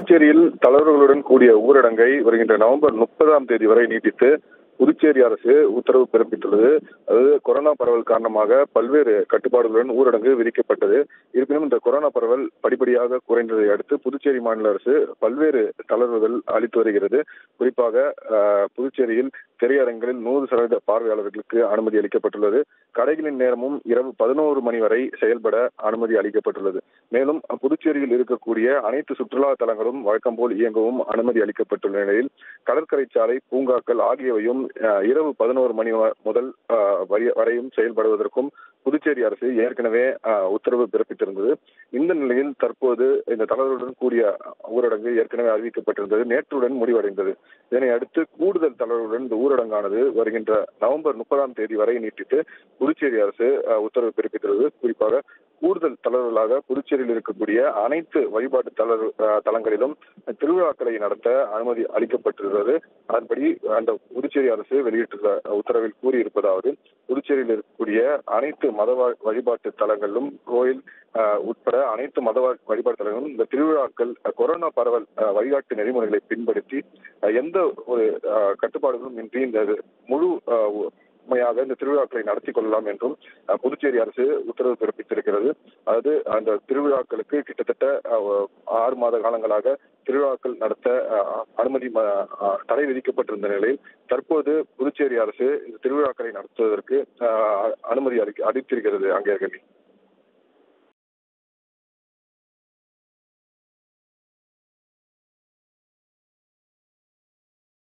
புதுச்சேரியில் தளர்வுகளுடன் கூடிய ஊரடங்கை வருகின்ற நவம்பர் முப்பதாம் தேதி வரை நீட்டித்து புதுச்சேரி அரசு உத்தரவு பிறப்பித்துள்ளது அதாவது கொரோனா பரவல் காரணமாக பல்வேறு கட்டுப்பாடுகளுடன் ஊரடங்கு விதிக்கப்பட்டது இருப்பினும் இந்த கொரோனா பரவல் படிப்படியாக குறைந்ததை அடுத்து புதுச்சேரி மாநில அரசு பல்வேறு தளர்வுகள் அளித்து வருகிறது குறிப்பாக அஹ், புதுச்சேரியில் திரையரங்களில் நூறு சதவீத பார்வையாளர்களுக்கு அனுமதி அளிக்கப்பட்டுள்ளது கடைகளின் நேரமும் இரவு பதினோரு மணி வரை செயல்பட அனுமதி அளிக்கப்பட்டுள்ளது மேலும் புதுச்சேரியில் இருக்கக்கூடிய அனைத்து சுற்றுலா தலங்களும் வழக்கம் போல் இயங்கவும் அனுமதி அளிக்கப்பட்டுள்ள நிலையில் கடற்கரை சாலை பூங்காக்கள் ஆகியவையும் அஹ், இரவு பதினோரு மணி வ- முதல் அஹ், வரை- வரையும் செயல்படுவதற்கும் புதுச்சேரி அரசு ஏற்கனவே அஹ், உத்தரவு பிறப்பித்திருந்தது இந்த நிலையில் தற்போது இந்த தளர்வுடன் கூடிய ஊரடங்கு ஏற்கனவே அறிவிக்கப்பட்டிருந்தது நேற்றுடன் முடிவடைந்தது இதனை அடுத்து கூடுதல் தளர்வுடன் இந்த ஊரடங்கானது வருகின்ற நவம்பர் முப்பதாம் தேதி வரை நீட்டித்து புதுச்சேரி அரசு அஹ், உத்தரவு பிறப்பித்துள்ளது குறிப்பாக கூடுதல் தளர்வுகளாக புதுச்சேரியில் இருக்கக்கூடிய அனைத்து வழிபாட்டு தளர் அஹ், தலங்களிலும் திருவிழாக்களை நடத்த அனுமதி அளிக்கப்பட்டிருந்தது அதன்படி அந்த புதுச்சேரி அரசு வெளியிட்டுள்ள உத்தரவில் கூறியிருப்பதாவது புதுச்சேரியில் இருக்கக்கூடிய அனைத்து மத வா- வழிபாட்டு தலங்களிலும் கோயில் அஹ், உட்பட அனைத்து மத வா- வழிபாட்டு தலங்களிலும் இந்த திருவிழாக்கள் அஹ், கொரோனா பரவல் அஹ், வழிகாட்டு நெறிமுறைகளை பின்படுத்தி அஹ், எந்த ஒரு அஹ், கட்டுப்பாடுகளும் இன்றி இந்த முழு அஹ், உண்மையாக இந்த திருவிழாக்களை நடத்தி கொள்ளலாம் என்றும் அஹ், புதுச்சேரி அரசு உத்தரவு பிறப்பித்திருக்கிறது அதாவது அந்த திருவிழாக்களுக்கு கிட்டத்தட்ட அஹ், ஆறு மாத காலங்களாக திருவிழாக்கள் நடத்த அஹ், அனுமதி ம- அஹ், தடை விதிக்கப்பட்டிருந்த நிலையில் தற்போது புதுச்சேரி அரசு இந்த திருவிழாக்களை நடத்துவதற்கு அஹ், அனுமதி அளிக்க அளித்திருக்கிறது அங்கே